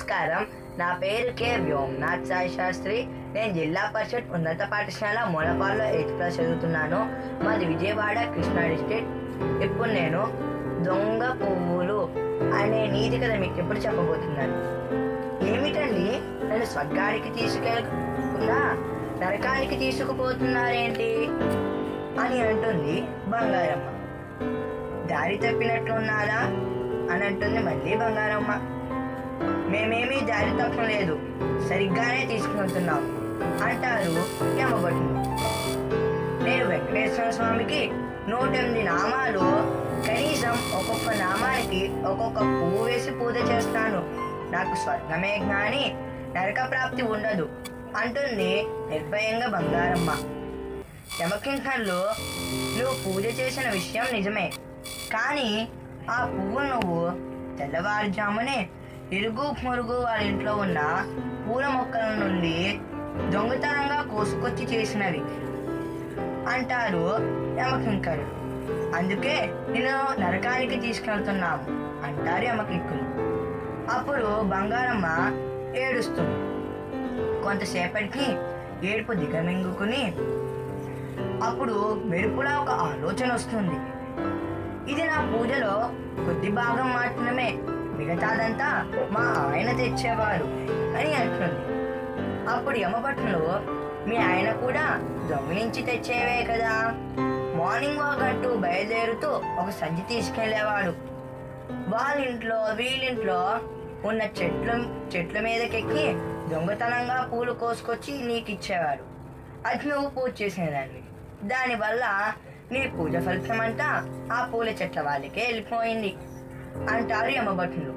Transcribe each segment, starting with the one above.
నమస్కారం నా పేరు కె వ్యోమ్నాథ్ సాయి శాస్త్రి నేను జిల్లా పరిషత్ ఉన్నత పాఠశాల మూలపాల్లో ఎయిత్ క్లాస్ చదువుతున్నాను మాది విజయవాడ కృష్ణా డిస్ట్రిక్ట్ ఇప్పుడు నేను దొంగ పువ్వులు అనే నీతి కథ మీకు ఎప్పుడు చెప్పబోతున్నాను ఏమిటండి నన్ను స్వర్గానికి తీసుకెళ్ళకుండా నరకానికి తీసుకుపోతున్నారేంటి అని అంటుంది బంగారమ్మ దారి తప్పినట్లున్నారా అని అంటుంది మళ్ళీ బంగారమ్మ మేమేమీ దారి తప్పలేదు సరిగ్గానే తీసుకెళ్తున్నాం అంటారు యమభటులు నేను వెంకటేశ్వర స్వామికి నూట ఎనిమిది నామాలు కనీసం ఒక్కొక్క నామానికి ఒక్కొక్క పువ్వు వేసి పూజ చేస్తాను నాకు స్వర్గమే జ్ఞాని నరక ప్రాప్తి ఉండదు అంటుంది నిర్భయంగా బంగారమ్మ యమకింకర్లు నువ్వు పూజ చేసిన విషయం నిజమే కానీ ఆ పువ్వు నువ్వు తెల్లవారుజామునే ఇరుగు పొరుగు వాళ్ళ ఇంట్లో ఉన్న పూల మొక్కల నుండి దొంగతనంగా కోసుకొచ్చి చేసినవి అంటారు యమకింకరు అందుకే నేను నరకానికి తీసుకెళ్తున్నాము అంటారు యమకింకులు అప్పుడు బంగారమ్మ ఏడుస్తుంది కొంతసేపటికి ఏడుపు దిగమింగుకుని అప్పుడు మెరుపులా ఒక ఆలోచన వస్తుంది ఇది నా పూజలో కొద్ది భాగం మాత్రమే మిగతాదంతా మా ఆయన తెచ్చేవారు అని అంటుంది అప్పుడు యమపట్నంలో మీ ఆయన కూడా దొంగిలించి తెచ్చేవే కదా మార్నింగ్ వాక్ అంటూ బయలుదేరుతూ ఒక సంచి తీసుకెళ్లేవాడు వాళ్ళ ఇంట్లో వీళ్ళింట్లో ఉన్న చెట్ల చెట్ల మీదకెక్కి దొంగతనంగా పూలు కోసుకొచ్చి నీకు ఇచ్చేవాడు అది నువ్వు పూజ చేసేదాన్ని దానివల్ల నీ పూజ ఫలితం అంతా ఆ పూల చెట్ల వాళ్ళకే వెళ్ళిపోయింది అంటారు యమభటులు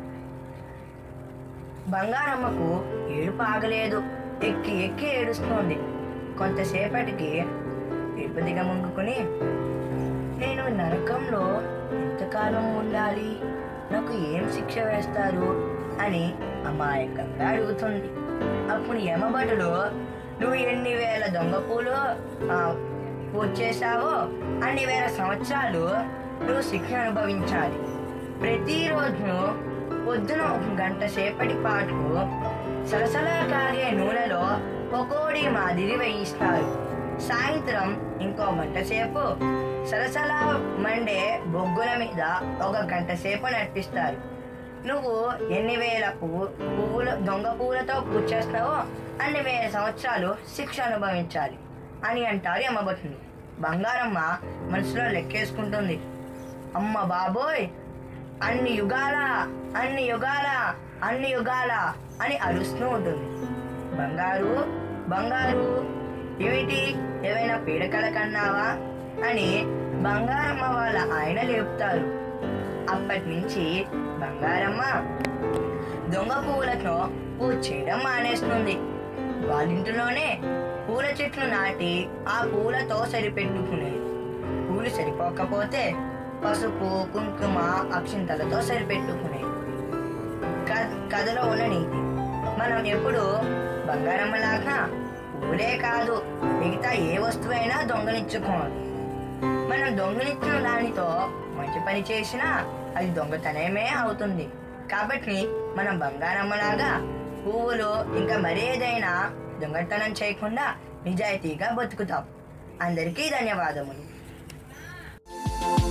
బంగారమ్మకు ఏడుపు ఆగలేదు ఎక్కి ఎక్కి ఏడుస్తోంది కొంతసేపటికి ఏడుపు దిగముంగుకుని నేను నరకంలో ఎంతకాలం ఉండాలి నాకు ఏం శిక్ష వేస్తారు అని అమాయకంగా అడుగుతుంది అప్పుడు యమభటులు నువ్వు ఎన్ని వేల దొంగ పూలు ఆ, పూజ చేశావో అన్ని వేల సంవత్సరాలు నువ్వు శిక్ష అనుభవించాలి ప్రతిరోజు పొద్దున ఒక గంట సేపటి పాటు సలసలా కాగే నూనెలో పకోడీ మాదిరి వేయిస్తారు సాయంత్రం ఇంకో గంట సేపు సలసలా మండే బొగ్గుల మీద ఒక గంట సేపు నడిపిస్తారు నువ్వు ఎన్ని వేల పువ్వు పువ్వుల దొంగ పువ్వులతో పూజ చేస్తావో అన్ని వేల సంవత్సరాలు శిక్ష అనుభవించాలి అని అంటారు యమభటులు బంగారమ్మ మనసులో లెక్కేసుకుంటుంది అమ్మ బాబోయ్ అన్ని యుగాల అన్ని యుగాల అన్ని యుగాల అని అరుస్తూ ఉంటుంది బంగారు బంగారు ఏమిటి ఏమైనా పీడకల కన్నావా అని బంగారమ్మ వాళ్ళ ఆయన లేపుతారు అప్పటి నుంచి బంగారమ్మ దొంగ పువ్వులతో పూజ చేయడం మానేస్తుంది వాళ్ళింటిలోనే పూల చెట్లు నాటి ఆ పూలతో సరిపెట్టుకునేది పూలు సరిపోకపోతే పసుపు కుంకుమ అక్షింతలతో సరిపెట్టుకునేది క- కథలో ఉన్న నీతి మనం ఎప్పుడు బంగారమ్మలాగా పూలే కాదు మిగతా ఏ వస్తువైనా దొంగలించుకోవాలి మనం దొంగలించిన దానితో మంచి పని చేసినా అది దొంగతనమే అవుతుంది కాబట్టి మనం బంగారమ్మలాగా పువ్వులు ఇంకా మరేదైనా దొంగతనం చేయకుండా నిజాయితీగా బతుకుతాం అందరికీ ధన్యవాదములు